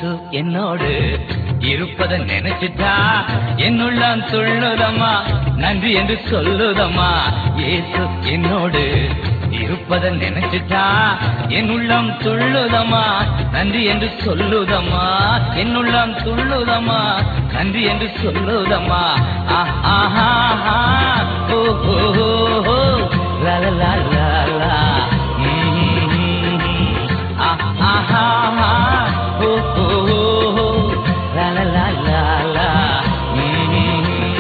இயேசு என்னோடு இருப்பதை நினைச்சிட்டா என்னுள்ளம் துள்ளுதம்மா நன்றி என்று சொல்லுதம்மா இயேசு என்னோடு இருப்பதை நினைச்சிட்டா என் உள்ளம் துள்ளுதம்மா நன்றி என்று சொல்லுதம்மா என் உள்ளம் துள்ளுதம்மா நன்றி என்று சொல்லுதம்மா ஆஹ், ஆஹா, ஆஹா, ஓ, ஓ, ஓ, ஓ, லா, லா, லா, லா, லா. ம்ம். ஆஹ், ஆஹா, ஆஹா, ஓ, ஓ, ஓ, ஓ, லா, லா, லா, லா, லா. ம்ம்.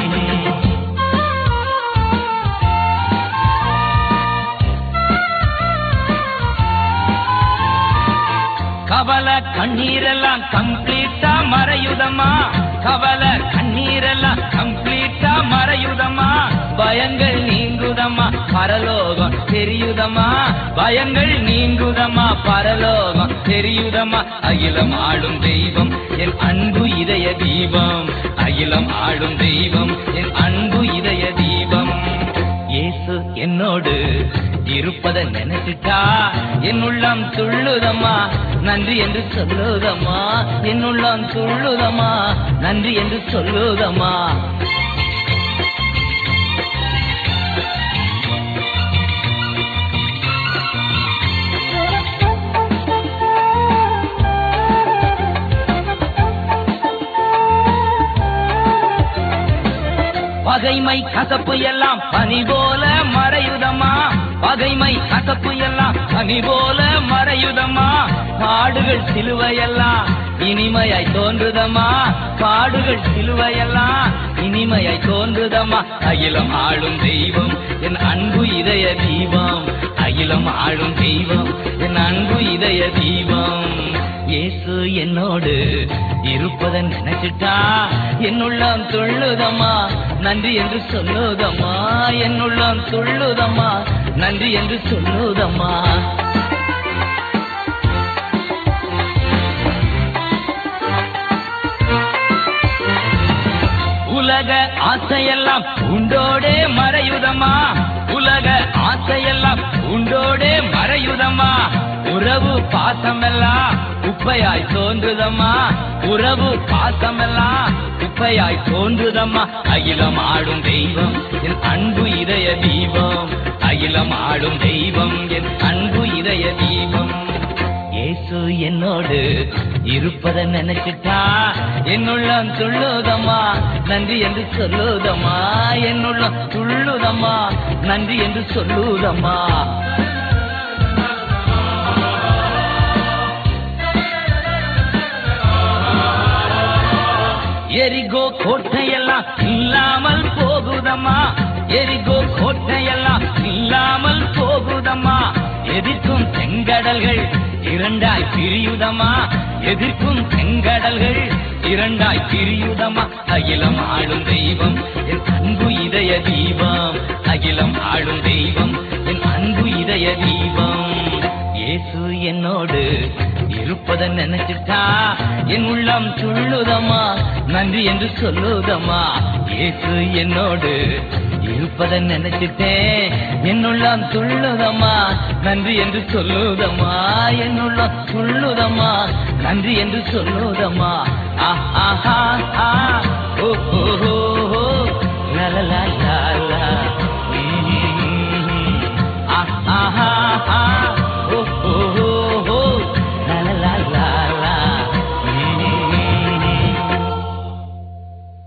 கவலை கண்ணீரெல்லாம் கம்ப்ளீட்டா மறையுதம்மா கவலை கண்ணீரெல்லாம் கம்ப்ளீட்டா மறையுதம்மா பயங்கள் நீங்குதம்மா பரலோகம் தெரியுதம்மா பயங்கள் நீங்குதம்மா பரலோகம் தெரியுதம்மா அகிலம் ஆளும் தெய்வம் என் அன்பு இதய தீபம் அகிலம் ஆளும் தெய்வம் என் அன்பு இதய தீபம் இயேசு என்னோடு இருப்பதை நினைச்சிட்டா என் உள்ளம் துள்ளுதம்மா நன்றி என்று சொல்லுதம்மா என் உள்ளம் துள்ளுதம்மா நன்றி என்று சொல்லுதம்மா பகைமை கசப்பு எல்லாம் பனி போல மறையுதம்மா பகைமை கசப்பு எல்லாம் பனி போல மறையுதம்மா பாடுகள் சிலுவையெல்லாம் இனிமையாய் தோன்றுதம்மா பாடுகள் சிலுவையெல்லாம் இனிமையாய் தோன்றுதம்மா அகிலம் ஆளும் தெய்வம் என் அன்பு இதய தீபம் அகிலம் ஆளும் தெய்வம் என் அன்பு இதய தீபம் இயேசு என்னோடு இருப்பதை நினைச்சிட்டா என்னுள்ளம் துள்ளுதம்மா நன்றி என்று சொல்லுதம்மா என்னுள்ளம் துள்ளுதம்மா நன்றி என்று சொல்லுதம்மா உலக ஆசையெல்லாம் உண்டோடே மறையுதம்மா உலக ஆசையெல்லாம் உண்டோடே மறையுதம்மா உறவு பாசமெல்லாம் குப்பையாய் தோன்றுதம்மா உறவு பாசமெல்லாம் குப்பையாய் தோன்றுதம்மா அகிலம் ஆடும் தெய்வம் என் அன்பு இதய தீபம் அகிலம் ஆடும் தெய்வம் என் அன்பு இதய தீபம் இயேசு என்னோடு இருப்பதை நினைச்சிட்டா என்னுள்ளம் துள்ளுதம்மா நன்றி என்று சொல்லுதம்மா என்னுள்ளம் துள்ளுதம்மா நன்றி என்று சொல்லுதம்மா எரிகோ கோட்டையெல்லாம் இல்லாமல் போகுதம்மா எரிகோ கோட்டையெல்லாம் இல்லாமல் போகுதம்மா எதிர்க்கும் செங்கடல்கள் இரண்டாய் பிரியுதம்மா எதிர்க்கும் செங்கடல்கள் இரண்டாய் பிரியுதம்மா அகிலம் ஆளும் தெய்வம் என் அன்பு இதய தீபம் அகிலம் ஆளும் தெய்வம் என் அன்பு இதய தீபம் இயேசு என்னோடு இருப்பதை நினைச்சிட்டா என் உள்ளம் துள்ளுதம்மா நன்றி என்று சொல்லுதம்மா இயேசு என்னோடு இருப்பதை நினைச்சிட்டேன் என் உள்ளம் துள்ளுதம்மா நன்றி என்று சொல்லுதம்மா என் உள்ளம் துள்ளுதம்மா நன்றி என்று சொல்லுதம்மா ஆஹ் ஆஹா ஆ